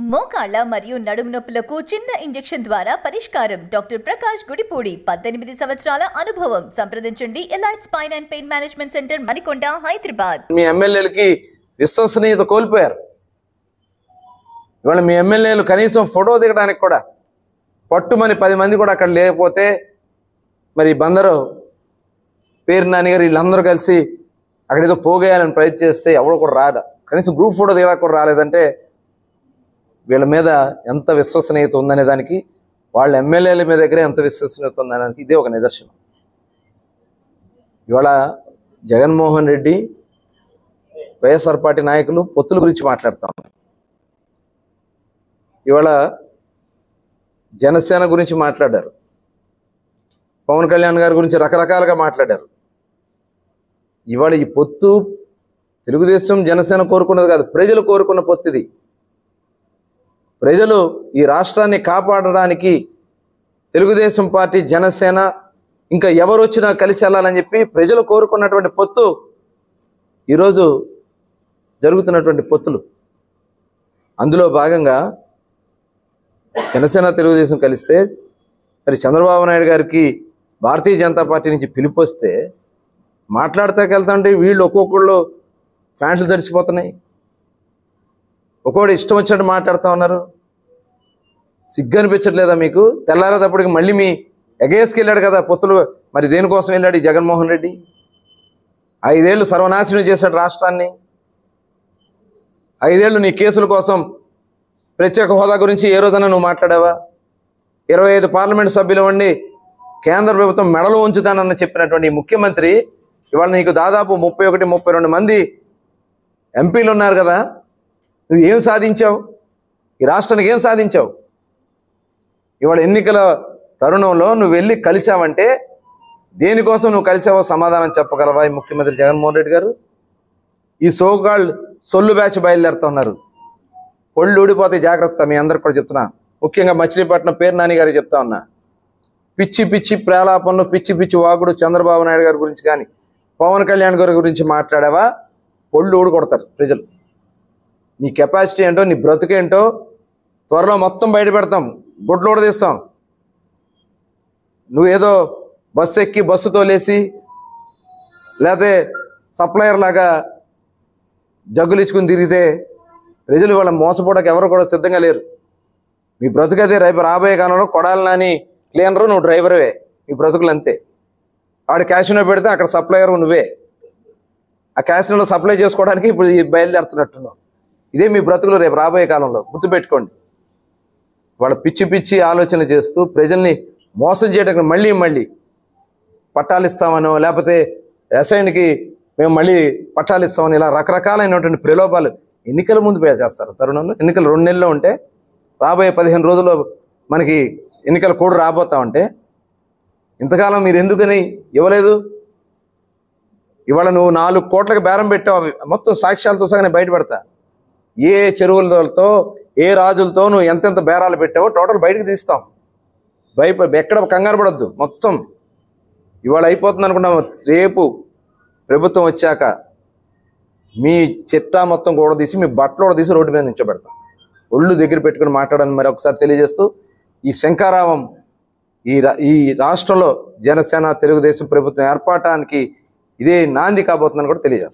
మోకాళ్ల మరియు నడుము నొప్పులకు చిన్న ఇంజెక్షన్ ద్వారా పరిష్కారం డాక్టర్ ప్రకాష్ గుడిపూడి పద్దెనిమిది సంవత్సరాల అనుభవం సంప్రదించండి elite spine and pain management centre Manikonda Hyderabad మీ ఎమ్మెల్యేలకి విశ్వసనీయత కోల్పోయారు ఇవాళ మీ ఎమ్మెల్యేలు కనీసం ఫోటో దిగడానికి కూడా పట్టుమని పది మంది కూడా అక్కడ లేకపోతే మరి బందరు పేరు నాని గారు వీళ్ళందరూ కలిసి అక్కడ ఏదో పోగేయాలని ప్రయత్నం చేస్తే ఎవరు కూడా రాదు కనీసం గ్రూప్ ఫోటో దిగడానికి కూడా రాలేదంటే వీళ్ళ మీద ఎంత విశ్వసనీయత ఉందనే దానికి వాళ్ళ ఎమ్మెల్యేల మీద దగ్గర ఎంత విశ్వసనీయత ఉందనే దానికి ఇదే ఒక నిదర్శనం ఇవాళ జగన్మోహన్ రెడ్డి వైఎస్ఆర్ పార్టీ నాయకులు పొత్తుల గురించి మాట్లాడతాం ఇవాళ జనసేన గురించి మాట్లాడారు పవన్ కళ్యాణ్ గారి గురించి రకరకాలుగా మాట్లాడారు ఇవాళ ఈ పొత్తు తెలుగుదేశం జనసేన కోరుకున్నది కాదు ప్రజలు కోరుకున్న పొత్తు ఇది ప్రజలు ఈ రాష్ట్రాన్ని కాపాడడానికి తెలుగుదేశం పార్టీ జనసేన ఇంకా ఎవరు వచ్చినా కలిసి వెళ్ళాలని చెప్పి ప్రజలు కోరుకున్నటువంటి పొత్తు ఈరోజు జరుగుతున్నటువంటి పొత్తులు అందులో భాగంగా జనసేన తెలుగుదేశం కలిస్తే మరి చంద్రబాబు నాయుడు గారికి భారతీయ జనతా పార్టీ నుంచి పిలుపు వస్తే మాట్లాడతాకెళ్తుంటే వీళ్ళు ఒక్కొక్కళ్ళు ఫ్యాంట్లు తడిసిపోతున్నాయి ఒక్కొక్కడు ఇష్టం వచ్చినట్టు మాట్లాడుతూ ఉన్నారు సిగ్గు అనిపించట్లేదా మీకు తెల్లారేటప్పటికి మళ్ళీ మీ ఎగేసుకు వెళ్ళాడు కదా పొత్తులు మరి దేనికోసం వెళ్ళాడు ఈ జగన్మోహన్ రెడ్డి ఐదేళ్లు సర్వనాశనం చేశాడు రాష్ట్రాన్ని ఐదేళ్లు నీ కేసుల కోసం ప్రత్యేక హోదా గురించి ఏ రోజైనా నువ్వు మాట్లాడావా ఇరవై ఐదు పార్లమెంట్ సభ్యులు ఉండి కేంద్ర ప్రభుత్వం మెడలు ఉంచుతానని చెప్పినటువంటి ఈ ముఖ్యమంత్రి ఇవాళ నీకు దాదాపు ముప్పై ఒకటి ముప్పై రెండు మంది ఎంపీలు ఉన్నారు కదా నువ్వు ఏం సాధించావు ఈ రాష్ట్రానికి ఏం సాధించావు ఇవాళ ఎన్నికల తరుణంలో నువ్వు వెళ్ళి కలిసావంటే దేనికోసం నువ్వు కలిసావో సమాధానం చెప్పగలవా ఈ ముఖ్యమంత్రి జగన్మోహన్ రెడ్డి గారు ఈ సోకాళ్ళు సొల్లు బ్యాచ్ బయలుదేరుతున్నారు ఒళ్ళు ఊడిపోతే జాగ్రత్త మీ అందరికి కూడా చెప్తున్నా ముఖ్యంగా మచిలీపట్నం పేరు నాని గారికి చెప్తా ఉన్నా పిచ్చి పిచ్చి ప్రేలాపనలు పిచ్చి పిచ్చి వాగుడు చంద్రబాబు నాయుడు గారి గురించి కానీ పవన్ కళ్యాణ్ గారి గురించి మాట్లాడావా ఒళ్ళు ఊడి కొడతారు ప్రజలు నీ కెపాసిటీ ఏంటో నీ బ్రతుకేంటో త్వరలో మొత్తం బయట పెడతాం గుడ్లోడ తీస్తాం నువ్వేదో బస్సు ఎక్కి బస్సుతో లేసి లేకపోతే సప్లయర్ లాగా జగ్గులు ఇచ్చుకుని తిరిగితే ప్రజలు వాళ్ళ మోసపోవడానికి ఎవరు కూడా సిద్ధంగా లేరు మీ బ్రతుకైతే రేపు రాబోయే కాలంలో కొడాలి నాని క్లీనరు నువ్వు డ్రైవర్వే మీ బ్రతుకులు అంతే ఆడు క్యాషినో పెడితే అక్కడ సప్లయర్ నువ్వే ఆ క్యాషినోలో సప్లై చేసుకోవడానికి ఇప్పుడు ఈ బయలుదేరుతున్నట్టున్నావు ఇదే మీ బ్రతుకులు రేపు రాబోయే కాలంలో గుర్తుపెట్టుకోండి వాళ్ళ పిచ్చి పిచ్చి ఆలోచన చేస్తూ ప్రజల్ని మోసం చేయడానికి మళ్ళీ మళ్ళీ పట్టాలు ఇస్తామనో లేకపోతే ఎస్ఐన్కి మేము మళ్ళీ పట్టాలు ఇస్తామని ఇలా రకరకాలైనటువంటి ప్రలోభాలు ఎన్నికల ముందు పే చేస్తారు తరుణంలో ఎన్నికలు రెండు నెలల్లో ఉంటే రాబోయే పదిహేను రోజుల్లో మనకి ఎన్నికల కోడ్ రాబోతా ఉంటే ఇంతకాలం మీరు ఎందుకని ఇవ్వలేదు ఇవాళ నువ్వు నాలుగు కోట్లకు బేరం పెట్టావు అవి మొత్తం సాక్ష్యాలతో సగానే బయటపడతా ఏ చెరువులతో ఏ రాజులతో నువ్వు ఎంతెంత బేరాలు పెట్టావో టోటల్ బయటకు తీస్తాం భయప ఎక్కడ కంగారు పడద్దు మొత్తం ఇవాళ అయిపోతుంది అనుకున్నాము రేపు ప్రభుత్వం వచ్చాక మీ చిట్టా మొత్తం కూడా తీసి మీ బట్టలు కూడా తీసి రోడ్డు మీద నించోబెడతాం ఒళ్ళు దగ్గర పెట్టుకుని మాట్లాడాలని మరి ఒకసారి తెలియజేస్తూ ఈ శంకారావం ఈ రా- ఈ రాష్ట్రంలో జనసేన తెలుగుదేశం ప్రభుత్వం ఏర్పడటానికి ఇదే నాంది కాబోతుందని కూడా తెలియజేస్తాం